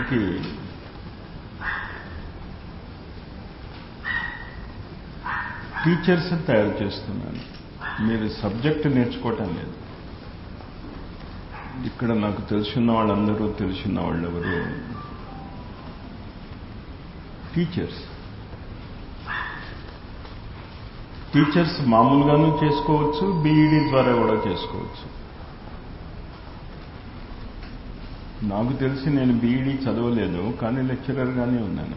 అందరికీ టీచర్స్ తయారు చేస్తున్నాను మీరు సబ్జెక్ట్ నేర్చుకోవటం లేదు ఇక్కడ నాకు తెలుసున్న వాళ్ళందరూ తెలుసున్న వాళ్ళు ఎవరు టీచర్స్ టీచర్స్ మామూలుగాను చేసుకోవచ్చు బీఈడీ ద్వారా కూడా చేసుకోవచ్చు నాకు తెలిసి నేను బీఈడీ చదవలేదు కానీ లెక్చరర్గానే ఉన్నాను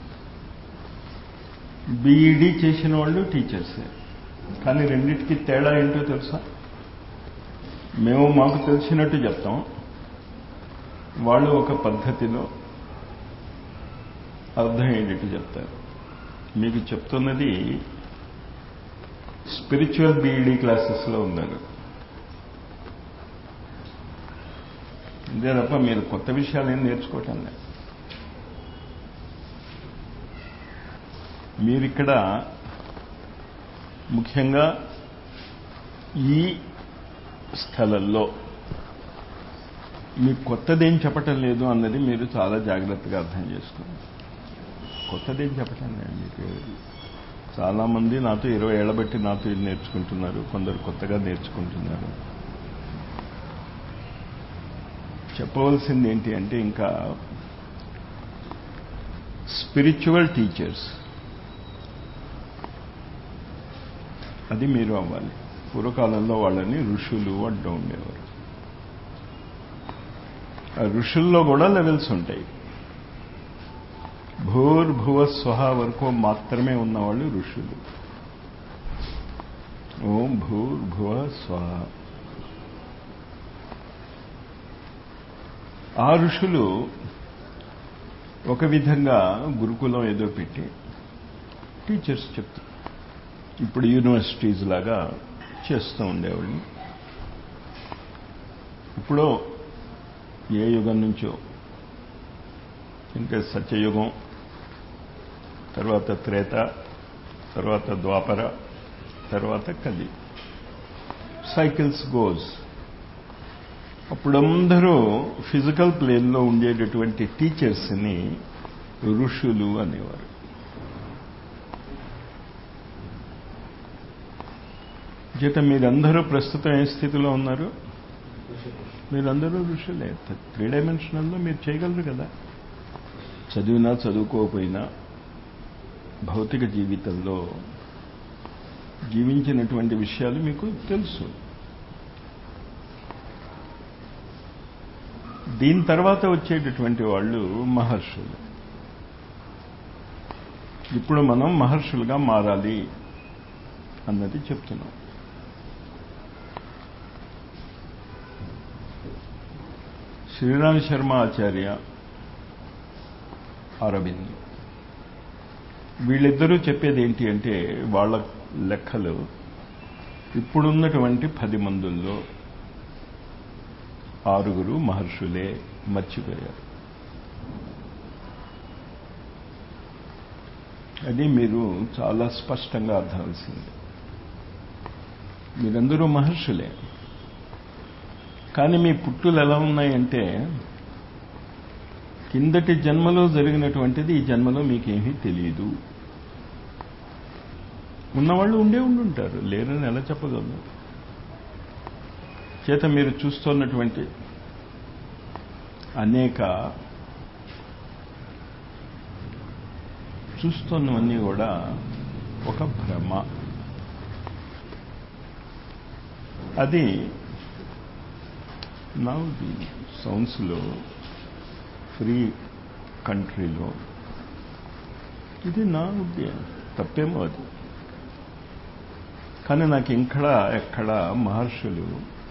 బీఈడీ చేసిన వాళ్ళు టీచర్సే కానీ రెండింటికి తేడా ఏంటో తెలుసా మేము మాకు తెలిసినట్టు చెప్తాం వాళ్ళు ఒక పద్ధతిలో అర్థమయ్యేటట్టు చెప్తారు మీకు చెప్తున్నది స్పిరిచువల్ బీఈడీ క్లాసెస్లో ఉన్నారు ఇదే తప్ప మీరు కొత్త విషయాలు ఏం నేర్చుకోవటం లేదు మీరిక్కడ ముఖ్యంగా ఈ స్థలంలో మీకు కొత్తదేం చెప్పటం లేదు అన్నది మీరు చాలా జాగ్రత్తగా అర్థం చేసుకోండి కొత్తదేం చెప్పటం లేదు మీకు చాలామంది నాతో ఇరవై ఏళ్ల బట్టి నాతో ఇది నేర్చుకుంటున్నారు కొందరు కొత్తగా నేర్చుకుంటున్నారు చెప్పవలసింది ఏంటి అంటే ఇంకా స్పిరిచువల్ టీచర్స్ అది మీరు అవ్వాలి పూర్వకాలంలో వాళ్ళని ఋషులు అంటూ ఉండేవారు ఆ ఋషుల్లో కూడా లెవెల్స్ ఉంటాయి భూర్భువ స్వహ వరకు మాత్రమే ఉన్నవాళ్ళు ఋషులు ఓం భూర్భువ స్వహ ఆ ఋషులు ఒక విధంగా గురుకులం ఏదో పెట్టి టీచర్స్ చెప్తారు ఇప్పుడు యూనివర్సిటీస్ లాగా చేస్తూ ఉండేవాళ్ళు ఇప్పుడు ఏ యుగం నుంచో ఇంకా సత్యయుగం తర్వాత త్రేత తర్వాత ద్వాపర తర్వాత కలి సైకిల్స్ గోస్ అప్పుడందరూ ఫిజికల్ ప్లేన్లో ఉండేటటువంటి టీచర్స్ని ఋషులు అనేవారు చేత మీరందరూ ప్రస్తుతం ఏ స్థితిలో ఉన్నారు మీరందరూ ఋషులే త్రీ డైమెన్షనల్లో మీరు చేయగలరు కదా చదివినా చదువుకోకపోయినా భౌతిక జీవితంలో జీవించినటువంటి విషయాలు మీకు తెలుసు దీని తర్వాత వచ్చేటటువంటి వాళ్ళు మహర్షులు ఇప్పుడు మనం మహర్షులుగా మారాలి అన్నది చెప్తున్నాం శ్రీరామ్ శర్మ ఆచార్య అరవింద్ వీళ్ళిద్దరూ చెప్పేది ఏంటి అంటే వాళ్ళ లెక్కలు ఇప్పుడున్నటువంటి పది మందుల్లో ఆరుగురు మహర్షులే మర్చిపోయారు అది మీరు చాలా స్పష్టంగా అర్థమవుతుంది మీరందరూ మహర్షులే కానీ మీ పుట్టులు ఎలా ఉన్నాయంటే కిందటి జన్మలో జరిగినటువంటిది ఈ జన్మలో మీకేమీ తెలియదు ఉన్నవాళ్ళు ఉండే ఉండుంటారు లేరని ఎలా చెప్పగలరు చేత మీరు చూస్తున్నటువంటి అనేక చూస్తున్నవన్నీ కూడా ఒక భ్రమ అది నా సౌండ్స్లో ఫ్రీ కంట్రీలో ఇది నా ఉద్దేశం తప్పేమో అది కానీ నాకు ఇక్కడ ఎక్కడ మహర్షులు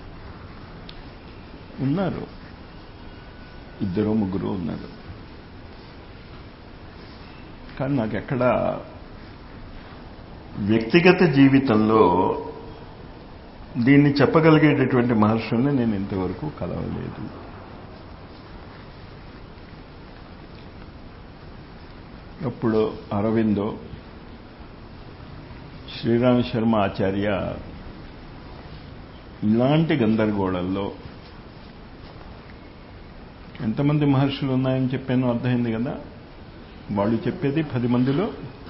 ఉన్నారు ఇద్దరు ముగ్గురు ఉన్నారు కానీ నాకు ఎక్కడ వ్యక్తిగత జీవితంలో దీన్ని చెప్పగలిగేటటువంటి మహర్షుల్ని నేను ఇంతవరకు కలవలేదు అప్పుడు అరవిందో శ్రీరామ శర్మ ఆచార్య ఇలాంటి గందరగోళంలో ఎంతమంది మహర్షులు ఉన్నాయని చెప్పాను అర్థమైంది కదా వాళ్ళు చెప్పేది పది మందిలో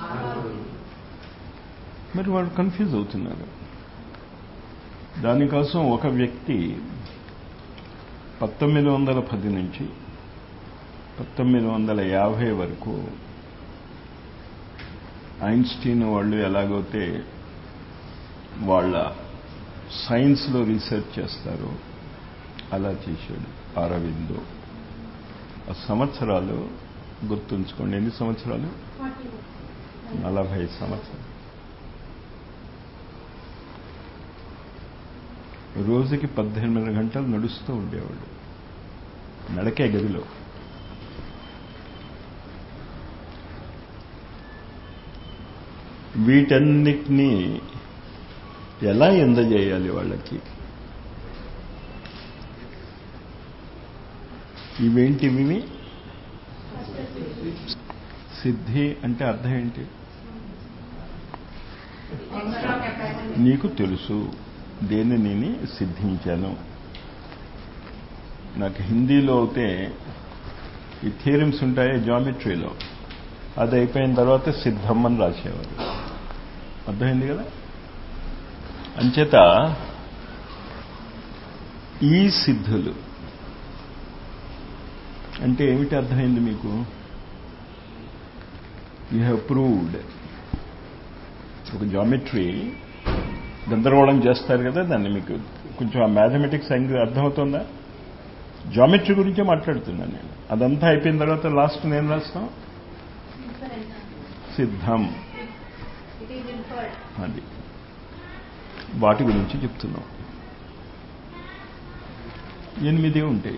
మరి వాళ్ళు కన్ఫ్యూజ్ అవుతున్నారు దానికోసం ఒక వ్యక్తి పంతొమ్మిది వందల పది నుంచి పంతొమ్మిది వందల యాభై వరకు ఐన్స్టీన్ వాళ్ళు ఎలాగైతే వాళ్ళ సైన్స్లో రీసెర్చ్ చేస్తారో అలా చేశాడు అరవిందో ఆ సంవత్సరాలు గుర్తుంచుకోండి ఎన్ని సంవత్సరాలు నలభై సంవత్సరాలు రోజుకి పద్దెనిమిది గంటలు నడుస్తూ ఉండేవాడు నడకే గదిలో వీటన్నిటినీ ఎలా ఎందజేయాలి వాళ్ళకి ఇవేంటివి సిద్ధి అంటే అర్థం ఏంటి నీకు తెలుసు దేన్ని నేను సిద్ధించాను నాకు హిందీలో అయితే ఈ థియరమ్స్ ఉంటాయి జామెట్రీలో అది అయిపోయిన తర్వాత సిద్ధం అని రాసేవారు అర్థమైంది కదా అంచేత ఈ సిద్ధులు అంటే ఏమిటి అర్థమైంది మీకు యూ హ్యావ్ ప్రూవ్డ్ ఒక జామెట్రీ గందరగోళం చేస్తారు కదా దాన్ని మీకు కొంచెం ఆ మ్యాథమెటిక్స్ యాంగిల్ అర్థమవుతుందా జామెట్రీ గురించే మాట్లాడుతున్నాను నేను అదంతా అయిపోయిన తర్వాత లాస్ట్ నేను రాస్తాం సిద్ధం అది వాటి గురించి చెప్తున్నాం ఎనిమిది ఉంటాయి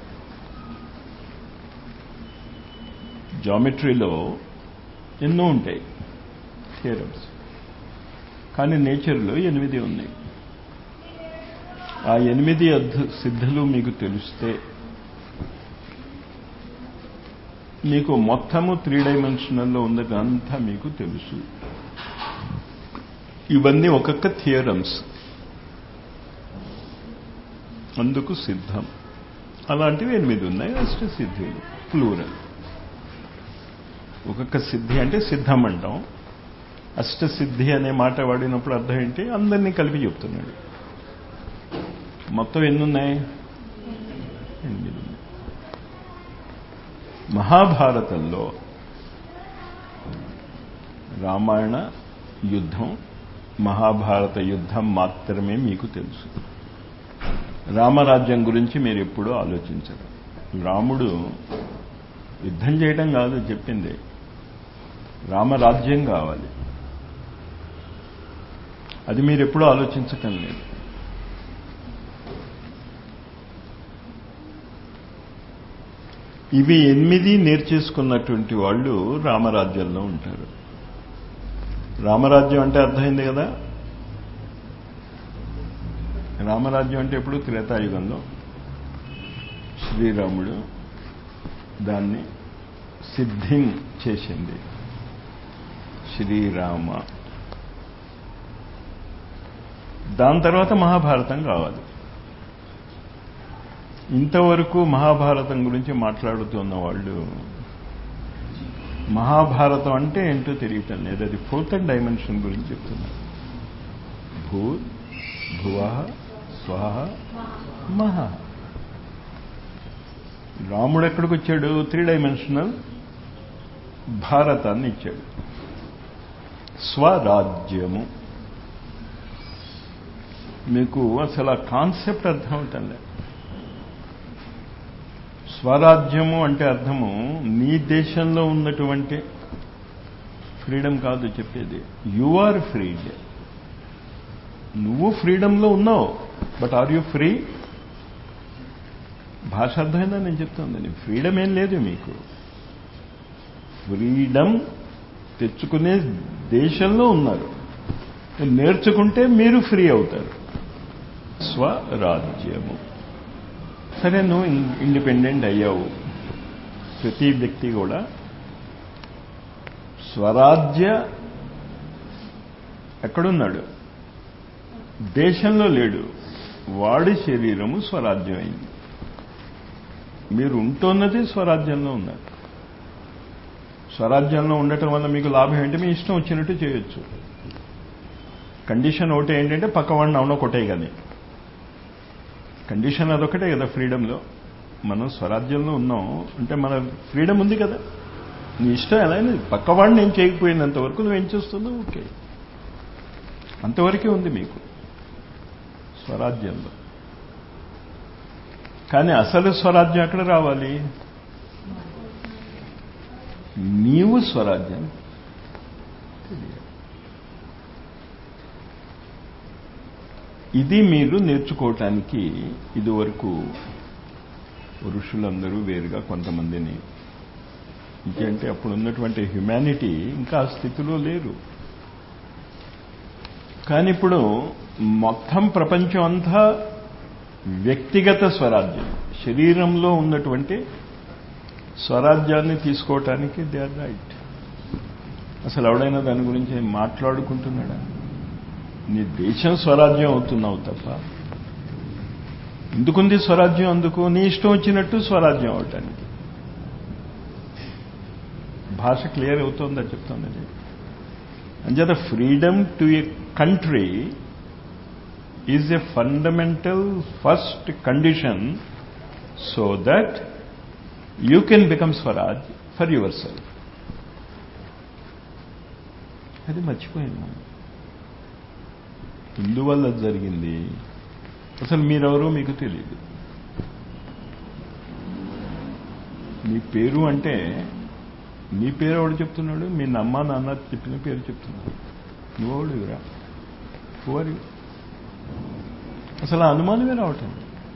జామెట్రీలో ఎన్నో ఉంటాయి థియరమ్స్ కానీ నేచర్లో ఎనిమిది ఉన్నాయి ఆ ఎనిమిది అద్భు సిద్ధులు మీకు తెలిస్తే మీకు మొత్తము త్రీ డైమెన్షనల్లో ఉన్నది అంతా మీకు తెలుసు ఇవన్నీ ఒక్కొక్క థియరమ్స్ అందుకు సిద్ధం అలాంటివి ఎనిమిది ఉన్నాయి అష్ట సిద్ధులు ప్లూరల్ ఒక్కొక్క సిద్ధి అంటే సిద్ధం అంటాం అష్టసిద్ధి అనే మాట వాడినప్పుడు అర్థం ఏంటి అందరినీ కలిపి చెప్తున్నాడు మొత్తం ఎన్నున్నాయి ఎనిమిది ఉన్నాయి మహాభారతంలో రామాయణ యుద్ధం మహాభారత యుద్ధం మాత్రమే మీకు తెలుసు రామరాజ్యం గురించి మీరు ఎప్పుడూ ఆలోచించరు రాముడు యుద్ధం చేయడం కాదు చెప్పింది రామరాజ్యం కావాలి అది మీరు ఎప్పుడూ ఆలోచించటం లేదు ఇవి ఎనిమిది నేర్చేసుకున్నటువంటి వాళ్ళు రామరాజ్యంలో ఉంటారు రామరాజ్యం అంటే అర్థమైంది కదా రామరాజ్యం అంటే ఎప్పుడు త్రేతాయుగంలో శ్రీరాముడు దాన్ని సిద్ధిం చేసింది శ్రీరామ దాని తర్వాత మహాభారతం కావాలి ఇంతవరకు మహాభారతం గురించి మాట్లాడుతున్న వాళ్ళు మహాభారతం అంటే ఏంటో తెలియటం లేదు అది ఫోర్త్ డైమెన్షన్ గురించి చెప్తున్నారు భూ భువ స్వ మహా రాముడు ఎక్కడికి వచ్చాడు త్రీ డైమెన్షనల్ భారతాన్ని ఇచ్చాడు స్వరాజ్యము మీకు అసలు ఆ కాన్సెప్ట్ అర్థమవుతుందే స్వరాజ్యము అంటే అర్థము నీ దేశంలో ఉన్నటువంటి ఫ్రీడమ్ కాదు చెప్పేది యు ఆర్ ఫ్రీడ్ నువ్వు ఫ్రీడంలో ఉన్నావు బట్ ఆర్ యు ఫ్రీ భాష అర్థమైందా నేను చెప్తుంది ఫ్రీడమ్ ఏం లేదు మీకు ఫ్రీడమ్ తెచ్చుకునే దేశంలో ఉన్నారు నేర్చుకుంటే మీరు ఫ్రీ అవుతారు స్వరాజ్యము సరే నువ్వు ఇండిపెండెంట్ అయ్యావు ప్రతి వ్యక్తి కూడా స్వరాజ్య ఎక్కడున్నాడు దేశంలో లేడు వాడి శరీరము స్వరాజ్యం అయింది మీరు ఉంటున్నది స్వరాజ్యంలో ఉన్నారు స్వరాజ్యంలో ఉండటం వల్ల మీకు లాభం ఏంటి మీ ఇష్టం వచ్చినట్టు చేయొచ్చు కండిషన్ ఒకటి ఏంటంటే పక్కవాడిని అవునో కొట్టే కానీ కండిషన్ అదొకటే కదా ఫ్రీడంలో మనం స్వరాజ్యంలో ఉన్నాం అంటే మన ఫ్రీడమ్ ఉంది కదా నీ ఇష్టం ఎలా అయినా పక్కవాడిని ఏం చేయకపోయినంత వరకు నువ్వేం చేస్తున్నావు ఓకే అంతవరకే ఉంది మీకు స్వరాజ్యంలో కానీ అసలు స్వరాజ్యం ఎక్కడ రావాలి నీవు స్వరాజ్యం తెలియాలి ఇది మీరు నేర్చుకోవటానికి ఇదివరకు ఋషులందరూ వేరుగా కొంతమందిని ఇంకేంటే అప్పుడు ఉన్నటువంటి హ్యుమానిటీ ఇంకా ఆ స్థితిలో లేరు కానీ ఇప్పుడు మొత్తం ప్రపంచం అంతా వ్యక్తిగత స్వరాజ్యం శరీరంలో ఉన్నటువంటి స్వరాజ్యాన్ని తీసుకోవటానికి దే ఆర్ రైట్ అసలు ఎవడైనా దాని గురించి మాట్లాడుకుంటున్నాడా నీ దేశం స్వరాజ్యం అవుతున్నావు తప్ప ఎందుకుంది స్వరాజ్యం అందుకు నీ ఇష్టం వచ్చినట్టు స్వరాజ్యం అవటానికి భాష క్లియర్ అవుతుందని చెప్తాను అంచేత freedom to a country is a fundamental first condition so that you can become swaraj for yourself అది మర్చిపోయింది మనం ఇందువల్ల జరిగింది అసలు మీరెవరో మీకు తెలియదు మీ పేరు అంటే నీ పేరు ఎవడు చెప్తున్నాడు మీ నమ్మ నాన్న చెప్పిన పేరు చెప్తున్నాడు నువ్వెవడు ఇవరా ఎవరు అసలు ఆ అనుమానమే రావటం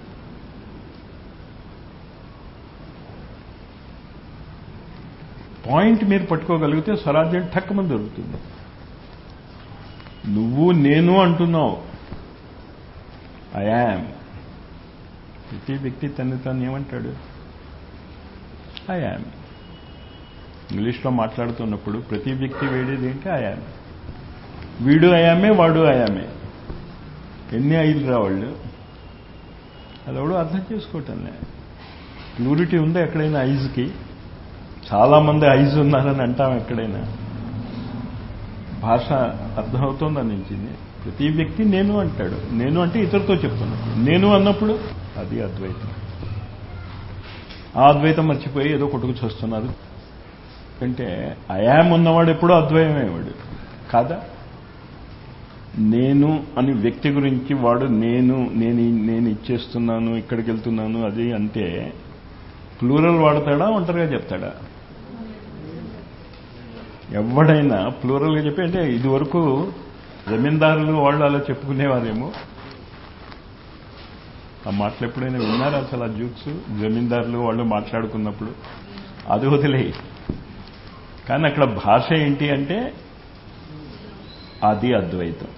పాయింట్ మీరు పట్టుకోగలిగితే స్వరాజ్యం ఠక్కమని దొరుకుతుంది నువ్వు నేను అంటున్నావు ఐయామ్ ప్రతి వ్యక్తి తను తను ఏమంటాడు ఐయామ్ ఇంగ్లీష్లో మాట్లాడుతున్నప్పుడు ప్రతి వ్యక్తి వేడేది ఏంటి ఐయామ్ వీడు అయామే వాడు అయామే ఎన్ని ఐదు రావాళ్ళు అది ఎవడో అర్థం చేసుకోవటంలే ప్యూరిటీ ఉందా ఎక్కడైనా ఐజ్కి చాలామంది ఐజ్ ఉన్నారని అంటాం ఎక్కడైనా భాష అర్థమవుతోంది అనించింది ప్రతి వ్యక్తి నేను అంటాడు నేను అంటే ఇతరుతో చెప్తున్నాడు నేను అన్నప్పుడు అది అద్వైతం ఆ అద్వైతం మర్చిపోయి ఏదో కొట్టుకు చూస్తున్నారు అంటే అయామ్ ఉన్నవాడు ఎప్పుడూ అద్వైతమేవాడు కాదా నేను అని వ్యక్తి గురించి వాడు నేను నేను నేను ఇచ్చేస్తున్నాను ఇక్కడికి వెళ్తున్నాను అది అంటే ప్లూరల్ వాడతాడా ఒంటరిగా చెప్తాడా ఎవడైనా ప్లూరల్గా చెప్పి అంటే ఇదివరకు జమీందారులు వాళ్ళు అలా చెప్పుకునేవారేమో ఆ మాటలు ఎప్పుడైనా విన్నారా అసలు ఆ జూక్స్ జమీందారులు వాళ్ళు మాట్లాడుకున్నప్పుడు అది వదిలే కానీ అక్కడ భాష ఏంటి అంటే అది అద్వైతం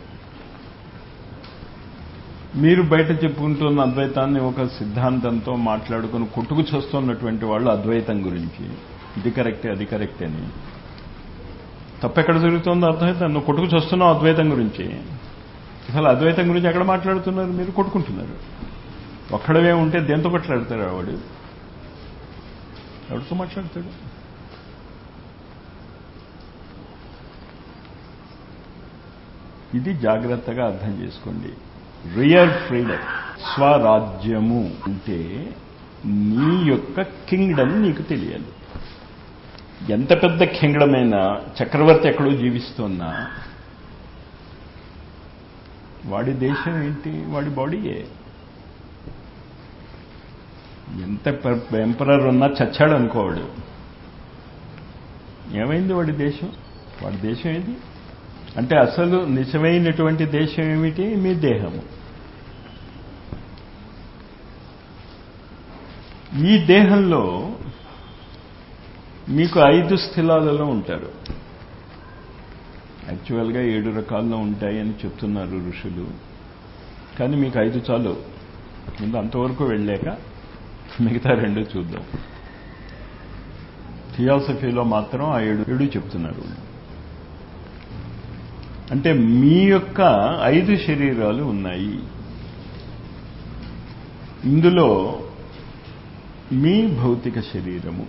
మీరు బయట చెప్పుకుంటున్న అద్వైతాన్ని ఒక సిద్ధాంతంతో మాట్లాడుకుని కొట్టుకు చేస్తున్నటువంటి వాళ్ళు అద్వైతం గురించి ఇది కరెక్టే అది కరెక్టే అని తప్పెక్కడ జరుగుతుందో అర్థమైతే నువ్వు కొట్టుకు చూస్తున్నావు అద్వైతం గురించి అసలు అద్వైతం గురించి ఎక్కడ మాట్లాడుతున్నారు మీరు కొట్టుకుంటున్నారు ఒక్కడవే ఉంటే దేంతో మాట్లాడతాడు వాడు ఎవరితో మాట్లాడతాడు ఇది జాగ్రత్తగా అర్థం చేసుకోండి రియల్ ఫ్రీడమ్ స్వరాజ్యము అంటే నీ యొక్క కింగ్డమ్ నీకు తెలియాలి ఎంత పెద్ద కింగ్డమ్ అయినా చక్రవర్తి ఎక్కడో జీవిస్తున్నా వాడి దేశం ఏంటి వాడి బాడీయే ఎంత ఎంపరర్ ఉన్నా చచ్చాడు అనుకోవాడు ఏమైంది వాడి దేశం వాడి దేశం ఏది అంటే అసలు నిజమైనటువంటి దేశం ఏమిటి మీ దేహము ఈ దేహంలో మీకు ఐదు స్థిలాలలో ఉంటారు యాక్చువల్గా ఏడు రకాల్లో ఉంటాయి అని చెప్తున్నారు ఋషులు కానీ మీకు ఐదు చాలు ముందు అంతవరకు వెళ్ళాక మిగతా రెండు చూద్దాం థియాసఫీలో మాత్రం ఆ ఏడు ఏడు చెప్తున్నారు అంటే మీ యొక్క ఐదు శరీరాలు ఉన్నాయి ఇందులో మీ భౌతిక శరీరము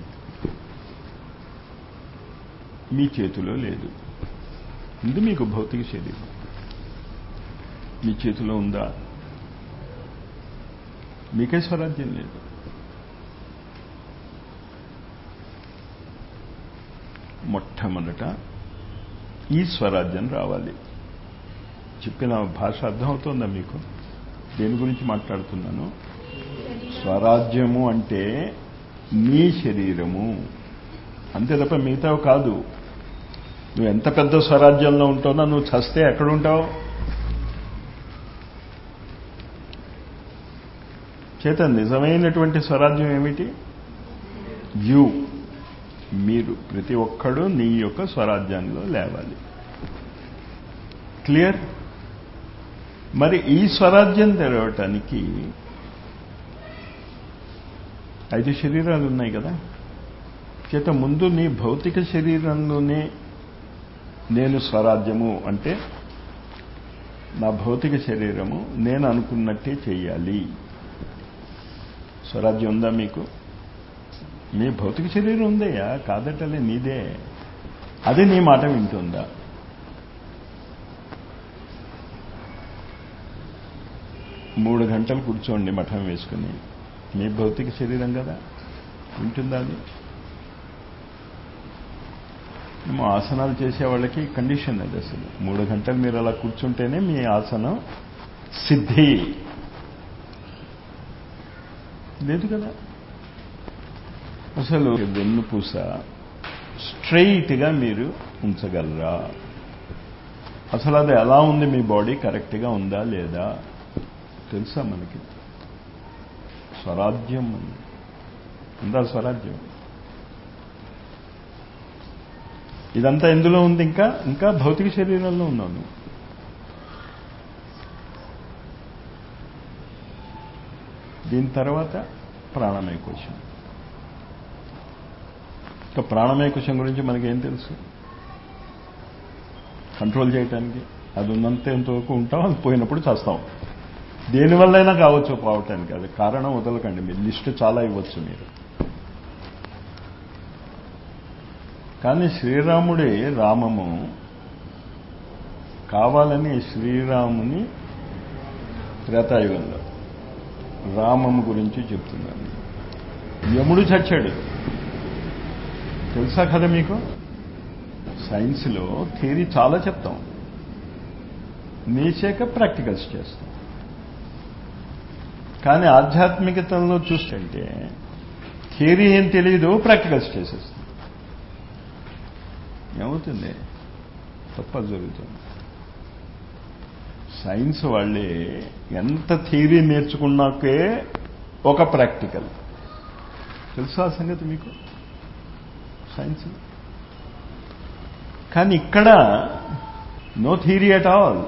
మీ చేతిలో లేదు ఇది మీకు భౌతిక శరీరం మీ చేతిలో ఉందా మీకే స్వరాజ్యం లేదు మొట్టమొదట ఈ స్వరాజ్యం రావాలి చెప్పిన భాష అర్థమవుతుందా మీకు దేని గురించి మాట్లాడుతున్నాను స్వరాజ్యము అంటే నీ శరీరము అంతే తప్ప మిగతావు కాదు నువ్వు ఎంత పెద్ద స్వరాజ్యంలో ఉంటావునో నువ్వు చస్తే ఎక్కడ ఉంటావు చేత నిజమైనటువంటి స్వరాజ్యం ఏమిటి యు మీరు ప్రతి ఒక్కడు నీ యొక్క స్వరాజ్యంలో లేవాలి క్లియర్ మరి ఈ స్వరాజ్యం తెరవటానికి ఐదు శరీరాలు ఉన్నాయి కదా చేత ముందు నీ భౌతిక శరీరంలోనే నేను స్వరాజ్యము అంటే నా భౌతిక శరీరము నేను అనుకున్నట్టే చెయ్యాలి స్వరాజ్యం ఉందా మీకు మీ భౌతిక శరీరం ఉందయ్యా కాదటలే నీదే అది నీ మాట వింటుందా మూడు గంటలు కూర్చోండి మఠం వేసుకుని మీ భౌతిక శరీరం కదా వింటుందా అది మేము ఆసనాలు చేసే వాళ్ళకి కండిషన్ అది అసలు మూడు గంటలు మీరు అలా కూర్చుంటేనే మీ ఆసనం సిద్ధి లేదు కదా అసలు వెన్నుపూస స్ట్రైట్గా మీరు ఉంచగలరా అసలు అది ఎలా ఉంది మీ బాడీ కరెక్ట్గా ఉందా లేదా తెలుసా మనకి స్వరాజ్యం ఉందా స్వరాజ్యం ఇదంతా ఎందులో ఉంది ఇంకా ఇంకా భౌతిక శరీరంలో ఉన్నాను దీని తర్వాత ప్రాణమయ కోశం ఇంకా ప్రాణమయ కోశం గురించి మనకేం తెలుసు కంట్రోల్ చేయటానికి అది ఉన్నంత ఎంతవరకు ఉంటాం అది పోయినప్పుడు చేస్తాం దేనివల్లైనా కావచ్చు పోవటానికి అది కారణం వదలకండి మీరు లిస్ట్ చాలా ఇవ్వచ్చు మీరు కానీ శ్రీరాముడి రామము కావాలని శ్రీరాముని త్రేతాయుగంలో రామము గురించి చెప్తున్నాను యముడు చచ్చాడు తెలుసా కదా మీకు సైన్స్లో థియరీ చాలా చెప్తాం నేసాక ప్రాక్టికల్స్ చేస్తాం కానీ ఆధ్యాత్మికతలో చూస్తుంటే థియరీ ఏం తెలియదు ప్రాక్టికల్స్ చేసేస్తాం ఏమవుతుంది తప్ప జరుగుతుంది సైన్స్ వాళ్ళే ఎంత థియరీ నేర్చుకున్నాకే ఒక ప్రాక్టికల్ తెలుసా ఆ సంగతి మీకు సైన్స్ కానీ ఇక్కడ నో థియరీ అట్ ఆల్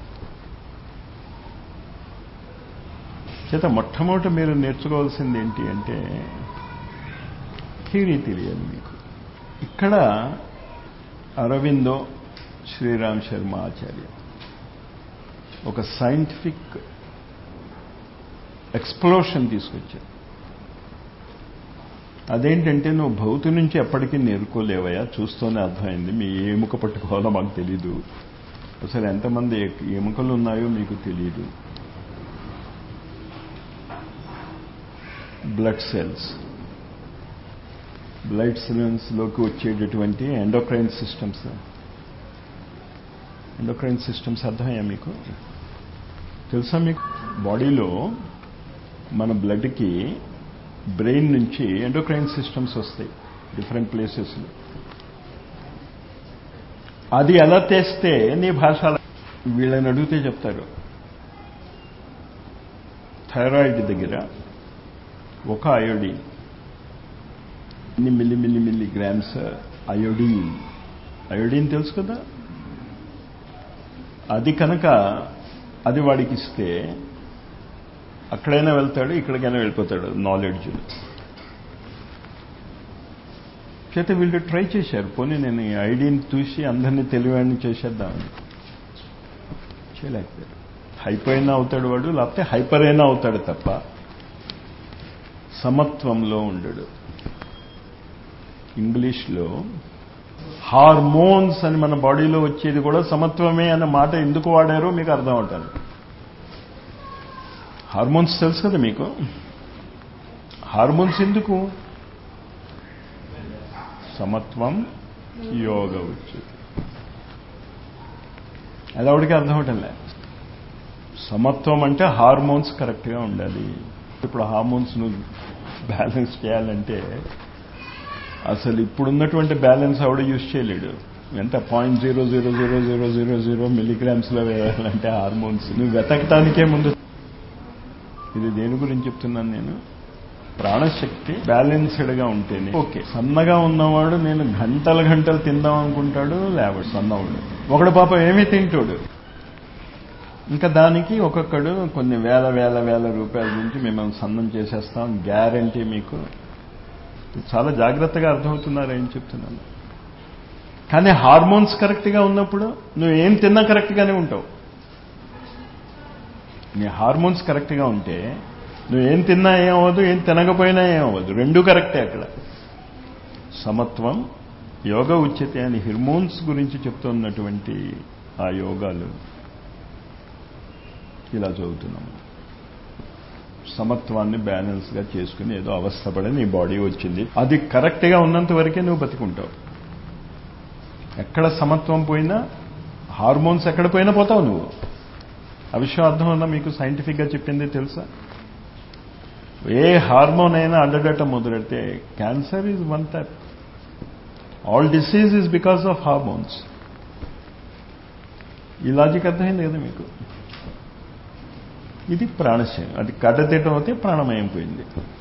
చేత మొట్టమొదట మీరు నేర్చుకోవాల్సింది ఏంటి అంటే థియరీ తెలియాలి మీకు ఇక్కడ అరవిందో శ్రీరామ్ శర్మ ఆచార్య ఒక సైంటిఫిక్ ఎక్స్ప్లోషన్ తీసుకొచ్చారు అదేంటంటే నువ్వు భౌతి నుంచి ఎప్పటికీ నేర్కోలేవయా చూస్తూనే అర్థమైంది మీ ఎముక పట్టుకోవాలో మాకు తెలీదు అసలు ఎంతమంది ఎముకలు ఉన్నాయో మీకు తెలియదు బ్లడ్ సెల్స్ బ్లడ్ సెల్స్లోకి వచ్చేటటువంటి ఎండోక్రైన్ సిస్టమ్స్ ఎండోక్రైన్ సిస్టమ్స్ అర్థమయ్యా మీకు తెలుసా మీకు బాడీలో మన బ్లడ్కి బ్రెయిన్ నుంచి ఎండోక్రైన్ సిస్టమ్స్ వస్తాయి డిఫరెంట్ ప్లేసెస్లో అది ఎలా తెస్తే నీ భాష వీళ్ళని అడిగితే చెప్తారు థైరాయిడ్ దగ్గర ఒక అయోడిన్ ఇన్ని milli milli milligrams iodine iodine తెలుసు కదా అది కనుక అది వాడికి ఇస్తే అక్కడైనా వెళ్తాడు ఇక్కడికైనా వెళ్ళిపోతాడు నాలెడ్జ్ చేత వీళ్ళు ట్రై చేశారు పోనీ నేను ఈ ఐడిని చూసి అందరినీ తెలివాడిని చేసేద్దామని చేయలేకపోయాడు హైపర్ అయినా అవుతాడు వాడు లేకపోతే హైపర్ అయినా అవుతాడు తప్ప సమత్వంలో ఉండడు ఇంగ్లీష్లో హార్మోన్స్ అని మన బాడీలో వచ్చేది కూడా సమత్వమే అన్న మాట ఎందుకు వాడారో మీకు అర్థం అవుతుంది హార్మోన్స్ తెలుసు కదా మీకు హార్మోన్స్ ఎందుకు సమత్వం యోగ వచ్చేది అది ఆవిడకి అర్థం అవటంలే సమత్వం అంటే హార్మోన్స్ కరెక్ట్గా ఉండాలి ఇప్పుడు హార్మోన్స్ నువ్వు బ్యాలెన్స్ చేయాలంటే అసలు ఇప్పుడున్నటువంటి బ్యాలెన్స్ ఆవిడ యూజ్ చేయలేడు ఎంత point zero zero zero zero zero zero మిల్లీగ్రామ్స్లో వేయాలంటే హార్మోన్స్ నువ్వు వెతకటానికే ముందు ఇది దేని గురించి చెప్తున్నాను నేను ప్రాణశక్తి బ్యాలెన్స్డ్గా ఉంటేనే ఓకే సన్నగా ఉన్నవాడు నేను గంటలు గంటలు తిందాం అనుకుంటాడు లేవాడు సన్నవాడు ఒకడు పాపం ఏమీ తింటాడు ఇంకా దానికి ఒక్కొక్కడు కొన్ని వేల వేల వేల రూపాయల నుంచి మిమ్మల్ని సన్నం చేసేస్తాం గ్యారంటీ మీకు చాలా జాగ్రత్తగా అర్థమవుతున్నారు ఏం చెప్తున్నాను కానీ హార్మోన్స్ కరెక్ట్గా ఉన్నప్పుడు నువ్వు ఏం తిన్నా కరెక్ట్గానే ఉంటావు నీ హార్మోన్స్ కరెక్ట్గా ఉంటే నువ్వు ఏం తిన్నా ఏమవ్వదు ఏం తినకపోయినా ఏమవ్వదు రెండూ కరెక్టే అక్కడ సమత్వం యోగ ఉచ్యతే అని హార్మోన్స్ గురించి చెప్తున్నటువంటి ఆ యోగాలు ఇలా చదువుతున్నాము సమత్వాన్ని బ్యాలెన్స్గా చేసుకుని ఏదో అవస్థపడి నీ బాడీ వచ్చింది అది కరెక్ట్గా ఉన్నంత వరకే నువ్వు బతికుంటావు ఎక్కడ సమత్వం పోయినా హార్మోన్స్ ఎక్కడ పోయినా పోతావు నువ్వు ఆ విషయం అర్థం ఉందా మీకు సైంటిఫిక్గా చెప్పింది తెలుసా ఏ హార్మోన్ అయినా అడ్డడట మొదలెడితే cancer is one type all disease is because of hormones ఈ లాజిక్ అర్థమైంది కదా మీకు ఇది ప్రాణశయం అది కడ్డతీయటం అయితే ప్రాణమయం పోయింది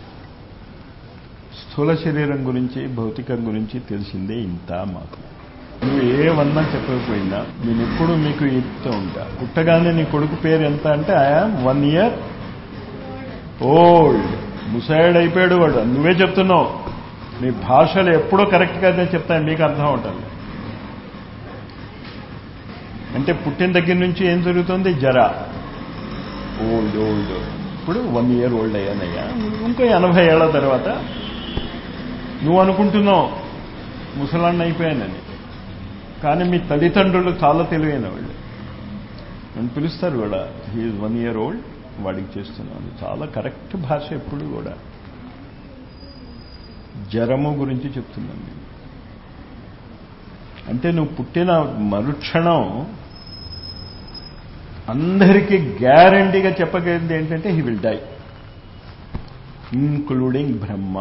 స్థూల శరీరం గురించి భౌతికం గురించి తెలిసిందే ఇంత మాకు నువ్వు ఏమన్నా చెప్పకపోయినా నేను ఎప్పుడు మీకు చెప్తూ ఉంటా పుట్టగానే నీ కొడుకు పేరు ఎంత అంటే ఐఆమ్ వన్ ఇయర్ ఓల్డ్ ముసాయిడ్ అయిపోయాడు వాడు నువ్వే చెప్తున్నావు నీ భాషలు ఎప్పుడో కరెక్ట్గా నేను చెప్తాను మీకు అర్థం అవుతుంది అంటే పుట్టిన దగ్గర నుంచి ఏం జరుగుతుంది జర ఓల్డ్ ఓల్డ్ ఇప్పుడు వన్ ఇయర్ ఓల్డ్ అయ్యానయ్యా ఇంకో ఎనభై ఏళ్ల తర్వాత నువ్వు అనుకుంటున్నావు ముసలాన్ని అయిపోయానని కానీ మీ తల్లిదండ్రులు చాలా తెలివైన వాళ్ళు నన్ను పిలుస్తారు కూడా హీఈ్ వన్ ఇయర్ ఓల్డ్ వాడికి చేస్తున్నాను చాలా కరెక్ట్ భాష ఎప్పుడు కూడా జ్వరము గురించి చెప్తున్నాను నేను అంటే నువ్వు పుట్టిన మరుక్షణం అందరికీ గ్యారంటీగా చెప్పగలిగింది ఏంటంటే he will die including Brahma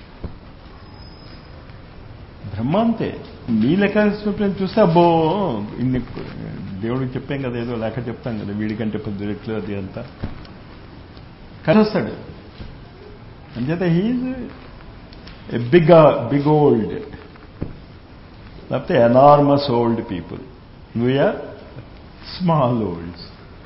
Brahma అంతే మీ లెక్క చూస్తే అబ్బో ఇన్ని దేవుడికి చెప్పాం కదా ఏదో లేక చెప్తాం కదా వీడికంటే పొద్దు రెట్లు అది అంతా కలిస్తాడు అంచేత he's a big big old లేకపోతే enormous old people we are small olds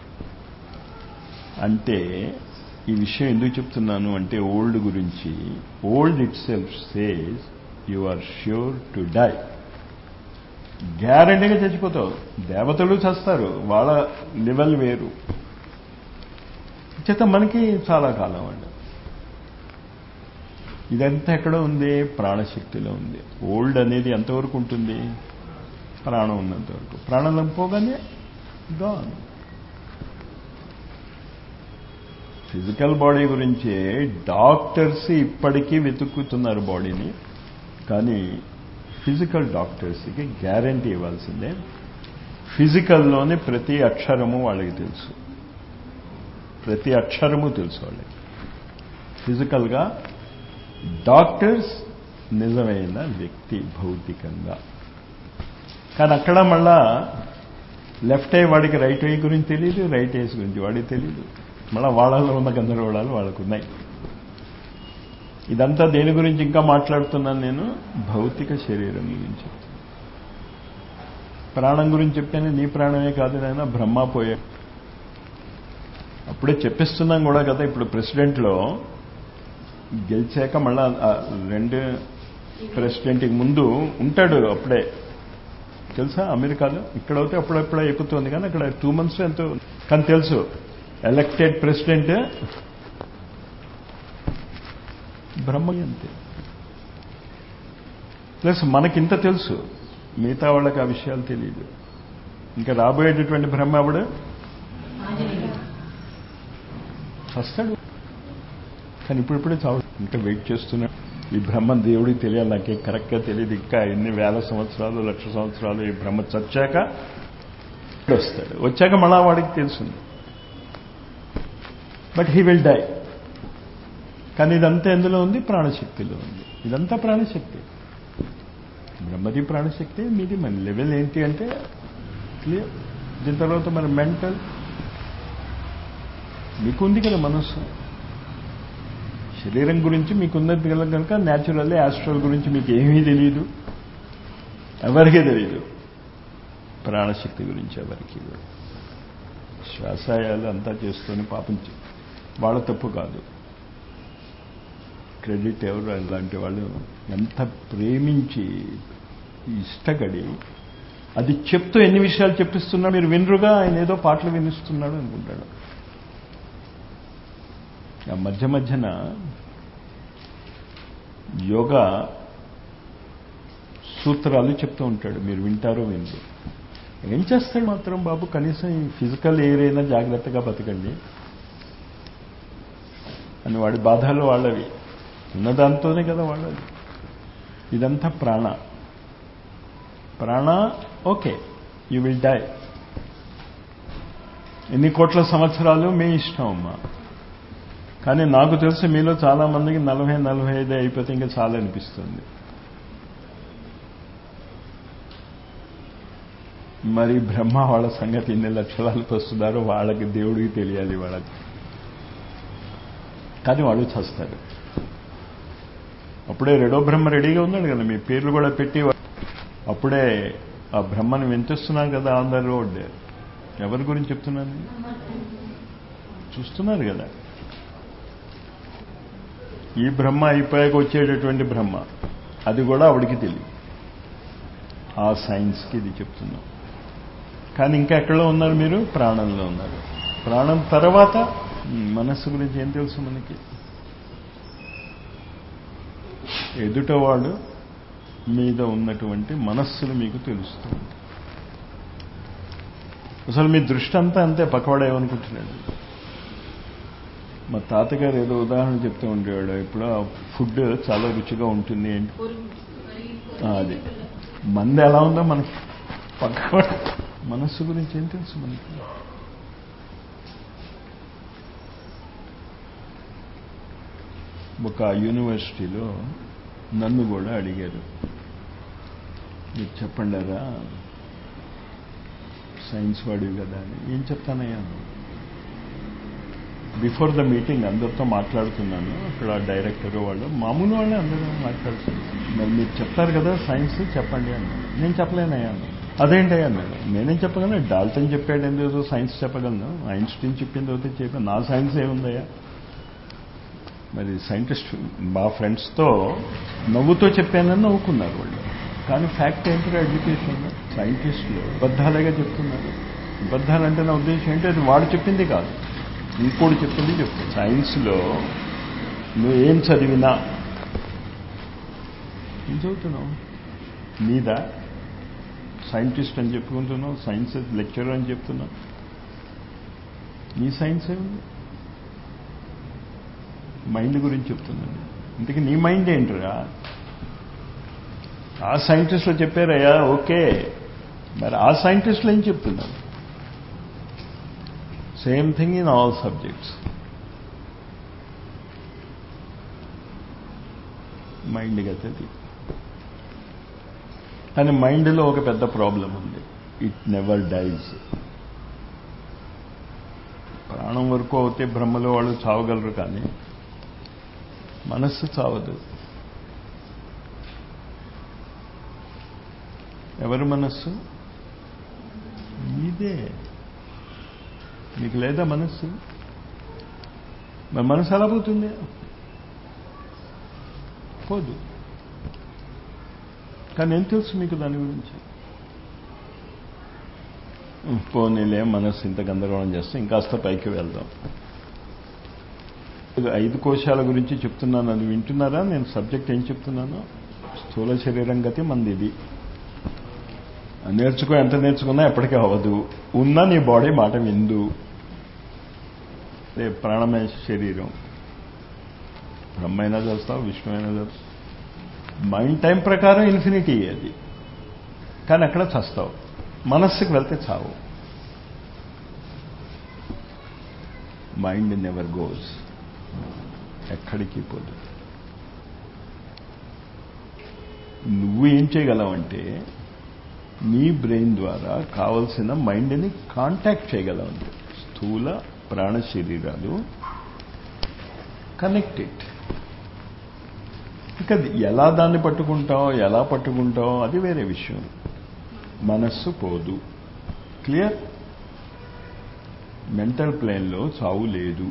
అంటే ఈ విషయం ఎందుకు చెప్తున్నాను అంటే ఓల్డ్ గురించి old itself says you are sure to die గ్యారంటీగా చచ్చిపోతావు దేవతలు చస్తారు వాళ్ళ లెవెల్ వేరు చేత మనకి చాలా కాలం అండి ఇదంతా ఎక్కడ ఉంది ప్రాణశక్తిలో ఉంది ఓల్డ్ అనేది ఎంతవరకు ఉంటుంది ప్రాణం ఉన్నంత వరకు ప్రాణం పోగానే గాన్ ఫిజికల్ బాడీ గురించే డాక్టర్స్ ఇప్పటికీ వెతుక్కుతున్నారు బాడీని కానీ ఫిజికల్ డాక్టర్స్కి గ్యారంటీ ఇవ్వాల్సిందే ఫిజికల్లోని ప్రతి అక్షరము వాళ్ళకి తెలుసు ప్రతి అక్షరము తెలుసు వాళ్ళకి ఫిజికల్గా డాక్టర్స్ నిజమైన వ్యక్తి భౌతికంగా కానీ అక్కడ మళ్ళా లెఫ్ట్ ఐ వాడికి రైట్ ఐ గురించి తెలియదు రైట్ ఐస్ గురించి వాడికి తెలియదు మళ్ళీ వాళ్ళలో ఉన్న గందరగోళాలు వాళ్ళకు ఉన్నాయి ఇదంతా దేని గురించి ఇంకా మాట్లాడుతున్నాను నేను భౌతిక శరీరం గురించి ప్రాణం గురించి చెప్తేనే నీ ప్రాణమే కాదు నాయన బ్రహ్మ పోయా అప్పుడే చెప్పిస్తున్నాం కూడా కదా ఇప్పుడు ప్రెసిడెంట్లో గెలిచాక మళ్ళా రెండు ప్రెసిడెంట్కి ముందు ఉంటాడు అప్పుడే తెలుసా అమెరికాలో ఇక్కడైతే అప్పుడప్పుడు అయిపోతుంది కానీ అక్కడ టూ మంత్స్ ఎంతో కానీ తెలుసు ఎలక్టెడ్ ప్రెసిడెంట్ బ్రహ్మ అంతే ప్లస్ మనకింత తెలుసు మిగతా వాళ్ళకి ఆ విషయాలు తెలియదు ఇంకా రాబోయేటటువంటి బ్రహ్మ ఆవిడ వస్తాడు కానీ ఇప్పుడిప్పుడే చావు ఇంకా వెయిట్ చేస్తున్నా ఈ బ్రహ్మ దేవుడికి తెలియాలి నాకే కరెక్ట్గా తెలియదు ఇంకా ఎన్ని వేల సంవత్సరాలు లక్ష సంవత్సరాలు ఈ బ్రహ్మ చచ్చాక వస్తాడు వచ్చాక మళ్ళా వాడికి తెలుస్తుంది బట్ హీ విల్ డై కానీ ఇదంతా ఎందులో ఉంది ప్రాణశక్తిలో ఉంది ఇదంతా ప్రాణశక్తి బ్రహ్మది ప్రాణశక్తి మీది మన లెవెల్ ఏంటి అంటే క్లియర్ దీని తర్వాత మరి మెంటల్ మీకు ఉంది కదా మనస్సు శరీరం గురించి మీకున్నది కదా కనుక న్యాచురల్లీ ఆస్ట్రల్ గురించి మీకు ఏమీ తెలియదు ఎవరికీ తెలియదు ప్రాణశక్తి గురించి ఎవరికి శ్వాసాయాలు అంతా చేసుకొని పాపం వాళ్ళ తప్పు కాదు క్రెడిట్ ఎవరు అలాంటి వాళ్ళు ఎంత ప్రేమించి ఇష్టపడి అది చెప్తూ ఎన్ని విషయాలు చెప్పిస్తున్నా మీరు వినరుగా ఆయన ఏదో పాటలు వినిస్తున్నాడు అనుకుంటాడు ఆ మధ్య మధ్యన యోగా సూత్రాలు చెప్తూ ఉంటాడు మీరు వింటారో వినరు ఏం చేస్తాడు మాత్రం బాబు కనీసం ఈ ఫిజికల్ ఎయిర్ అయినా జాగ్రత్తగా బతకండి అని వాడి బాధలు వాళ్ళవి ఉన్నదాంతోనే కదా వాళ్ళది ఇదంతా ప్రాణ ప్రాణ ఓకే యూ విల్ డై ఎన్ని కోట్ల సంవత్సరాలు మీ ఇష్టం అమ్మా కానీ నాకు తెలిసి మీలో చాలా మందికి నలభై నలభై ఐదు అయిపోతే ఇంకా చాలా అనిపిస్తుంది మరి బ్రహ్మ వాళ్ళ సంగతి ఎన్ని లక్షలాలకు వస్తున్నారో వాళ్ళకి దేవుడికి తెలియాలి వాళ్ళకి కానీ వాళ్ళు చస్తారు అప్పుడే రెండో బ్రహ్మ రెడీగా ఉన్నాడు కదా మీ పేర్లు కూడా పెట్టి అప్పుడే ఆ బ్రహ్మను వింటిస్తున్నారు కదా ఆన్ ద రోడ్ ఎవరి గురించి చెప్తున్నాను చూస్తున్నారు కదా ఈ బ్రహ్మ అయిపోయాక వచ్చేటటువంటి బ్రహ్మ అది కూడా ఆవిడికి తెలియదు ఆ సైన్స్కి ఇది చెప్తున్నాం కానీ ఇంకా ఎక్కడో ఉన్నారు మీరు ప్రాణంలో ఉన్నారు ప్రాణం తర్వాత మనస్సు గురించి ఏం తెలుసు మనకి ఎదుటవాడు మీద ఉన్నటువంటి మనస్సులు మీకు తెలుస్తుంది అసలు మీ దృష్టి అంతా అంతే పక్కవాడు ఏమనుకుంటున్నాడు మా తాతగారు ఏదో ఉదాహరణ చెప్తూ ఉండేవాడు ఇప్పుడు ఆ ఫుడ్ చాలా రుచిగా ఉంటుంది ఏంటి అది మంది ఎలా ఉందో మనకి పక్కవాడు మనస్సు గురించి ఏం తెలుసు మనకి ఒక యూనివర్సిటీలో నన్ను కూడా అడిగారు మీరు చెప్పండారా సైన్స్ వాడివి కదా అని ఏం చెప్తానయ్యా బిఫోర్ ద మీటింగ్ అందరితో మాట్లాడుతున్నాను అక్కడ డైరెక్టర్ వాళ్ళు మామూలు వాళ్ళే అందరూ మాట్లాడుతున్నారు మరి మీరు చెప్తారు కదా సైన్స్ చెప్పండి అన్నాడు నేను చెప్పలేనయ్యా అన్నాను అదేంటయ్యా అన్నాడు నేనేం చెప్పగలను డాల్టన్ చెప్పాడు ఎందుకు సైన్స్ చెప్పగలను ఐన్స్టీన్ చెప్పింది అయితే చెప్పాను నా సైన్స్ ఏముందయ్యా మరి సైంటిస్ట్ మా ఫ్రెండ్స్తో నవ్వుతో చెప్పానని నవ్వుకున్నారు వాళ్ళు కానీ ఫ్యాక్ట్ ఏంటంటే ఎడ్యుకేషన్ సైంటిస్టులు అబద్ధాలుగా చెప్తున్నారు అబద్ధాలంటే నా ఉద్దేశం ఏంటి అది వాడు చెప్పింది కాదు ఇంకోటి చెప్పింది చెప్తుంది సైన్స్లో నువ్వు ఏం చదివినా ఏం చదువుతున్నావు నీదా సైంటిస్ట్ అని చెప్పుకుంటున్నావు సైన్స్ లెక్చరర్ అని చెప్తున్నావు నీ సైన్స్ ఏముంది మైండ్ గురించి చెప్తున్నాను ఇంతకీ నీ మైండ్ ఏంటరా ఆ సైంటిస్టులు చెప్పారయ్యా ఓకే మరి ఆ సైంటిస్టులు ఏం చెప్తున్నారు same thing in all subjects mind గతది కానీ మైండ్లో ఒక పెద్ద ప్రాబ్లం ఉంది ఇట్ నెవర్ డైజ్ ప్రాణం వరకు అవుతే బ్రహ్మలో వాళ్ళు చావగలరు కానీ మనస్సు చావదు ఎవరి మనస్సు మీదే మీకు లేదా మనస్సు మరి మనసు ఎలా పోతుంది పోదు కానీ ఏం తెలుసు మీకు దాని గురించి పోనీలే మనస్సు ఇంత గందరగోళం చేస్తే ఇంకాస్త పైకి వెళ్దాం ఐదు కోశాల గురించి చెప్తున్నాను అది వింటున్నారా నేను సబ్జెక్ట్ ఏం చెప్తున్నాను స్థూల శరీరం గతి మంది ఇది నేర్చుకో ఎంత నేర్చుకున్నా ఎప్పటికీ అవ్వదు ఉన్నా నీ బాడీ మాట విందు రే ప్రాణమయ శరీరం బ్రహ్మైనా చేస్తావు విష్ణు అయినా చేస్తావు మైండ్ టైం ప్రకారం ఇన్ఫినిటీ అది కానీ అక్కడ చస్తావు మనస్సుకి వెళ్తే చావు మైండ్ నెవర్ గోస్ ఎక్కడికి పోదు నువ్వు ఏం చేయగలవంటే నీ బ్రెయిన్ ద్వారా కావలసిన మైండ్ని కాంటాక్ట్ చేయగలవంటే స్థూల ప్రాణ శరీరాలు కనెక్టెడ్ ఇక ఎలా దాన్ని పట్టుకుంటాం ఎలా పట్టుకుంటాం అది వేరే విషయం మనస్సు పోదు క్లియర్ మెంటల్ ప్లేన్లో చావు లేదు